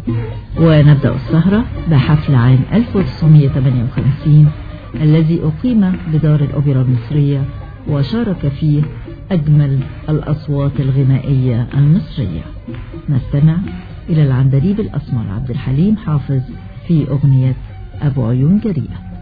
ونبدأ السهرة بحفل عام 1958 الذي أقيم بدار الأوبرا المصرية وشارك فيه أجمل الأصوات الغنائية المصرية نستمع إلى العندليب الأسمر عبد الحليم حافظ في أغنية أبو عيون جريئة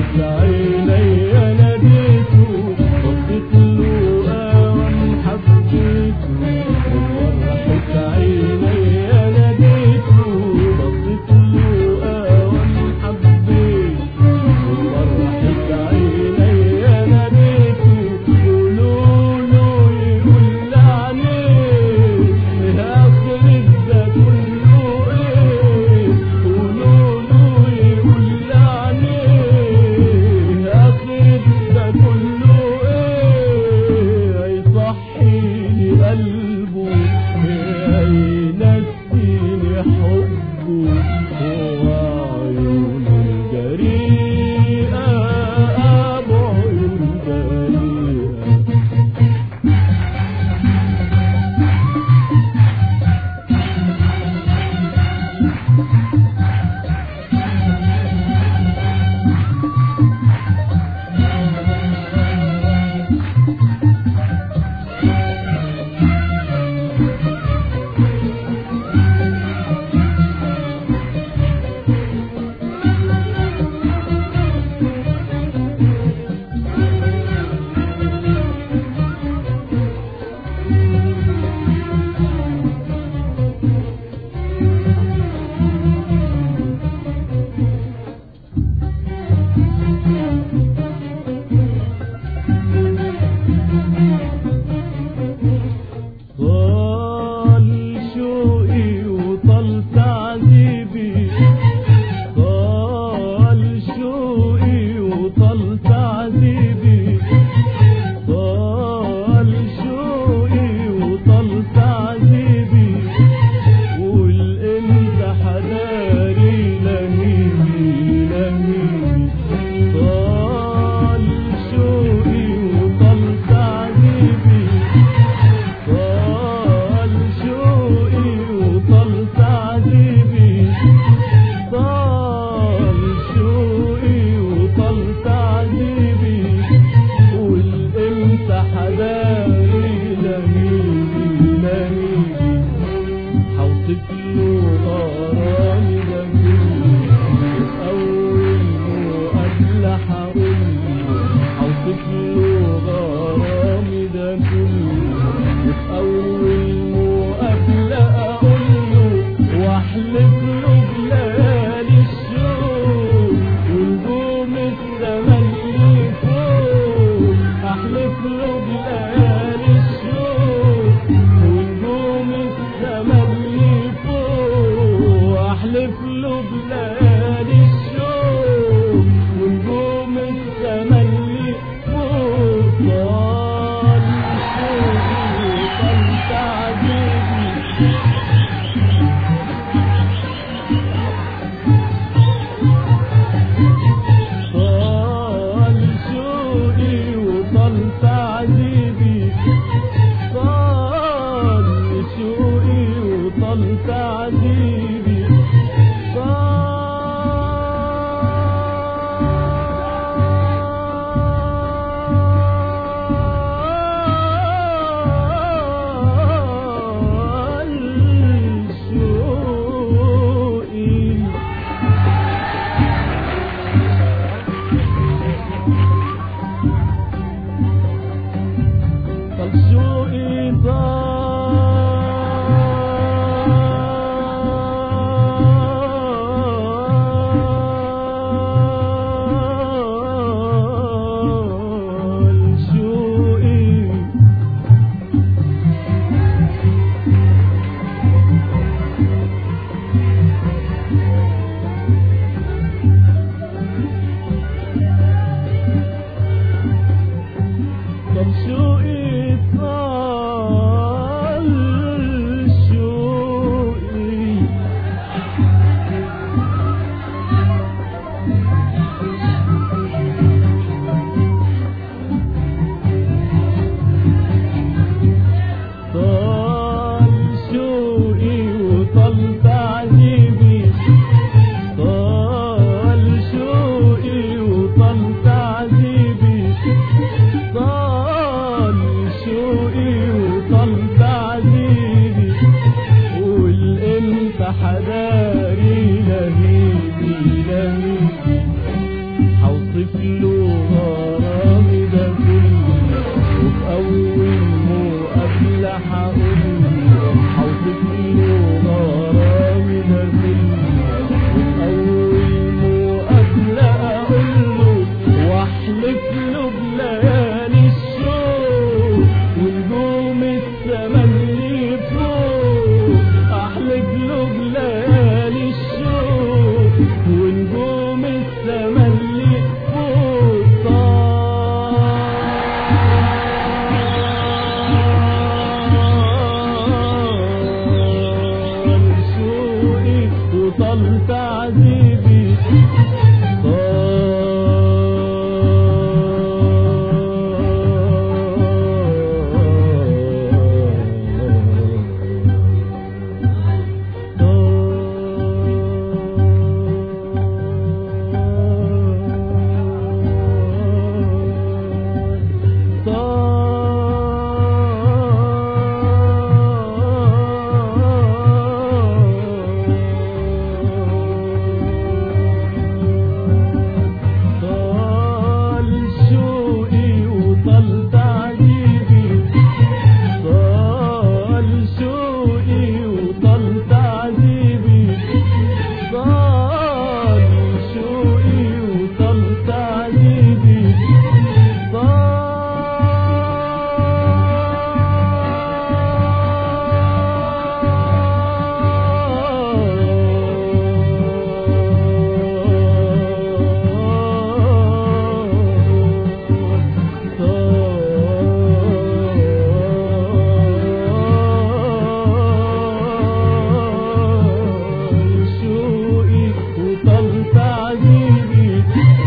التملي فوق هوصف له غرامي ده كله وفي أول مقابلة هقول له هوصف له غرامي ده كله وفي أول مقابلة أقول له وأحلف له بليالي الشوق ونجوم السما اللي فوق أحلف له بليالي الشوق ونجوم السما اللي فوق طال شوقي وطال تعذيبي طال شوقي وطال تعذيبي طال شوقي وطال تعذيبي طال شوقي وطال تعذيبي شوقي وطال تعذيبي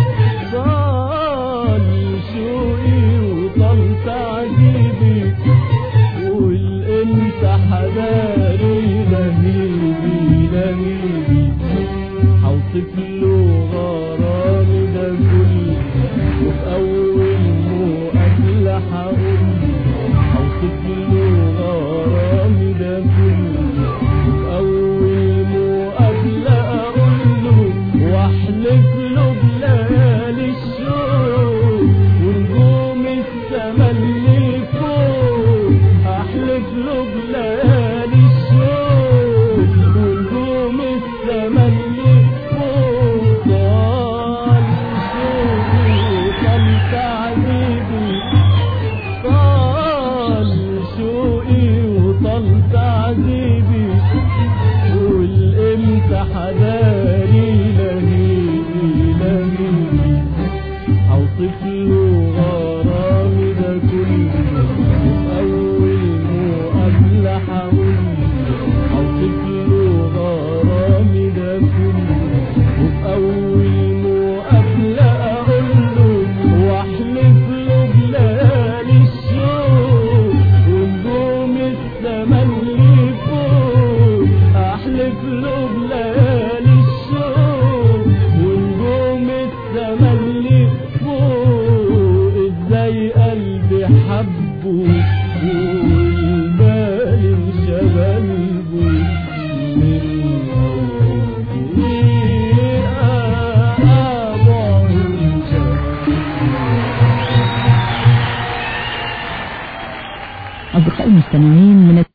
طال شوقي وطال تعذيبي قول انت حباري لهيبي لهيبي هوصف له غرامي ده كله وفي اول مقابلة هقول هوصف له غرامي ده كله وفي اول مقابلة اقول له واحلف له بليالي الشوق ونجوم السما اللي فوق احلف له بليالي الشوق ونجوم السما اللي فوق طال شوقي وطال تعذيبي طال شوقي وطال تعذيبي قول امتى حباري لهيبي لهيبي هوصف له غرامي ده كله وفي أول مقابلة هقول هوصف له غرامي ده كله وفي أول مقابلة أقول له وأحلف له بليالي الشوق ونجوم السما اللي فوق أحلف له بليالي الشوق ونجوم السما اللي فوق ازاي قلبي حبه والبال انشغلبه من أول أصدقائي المستمعين من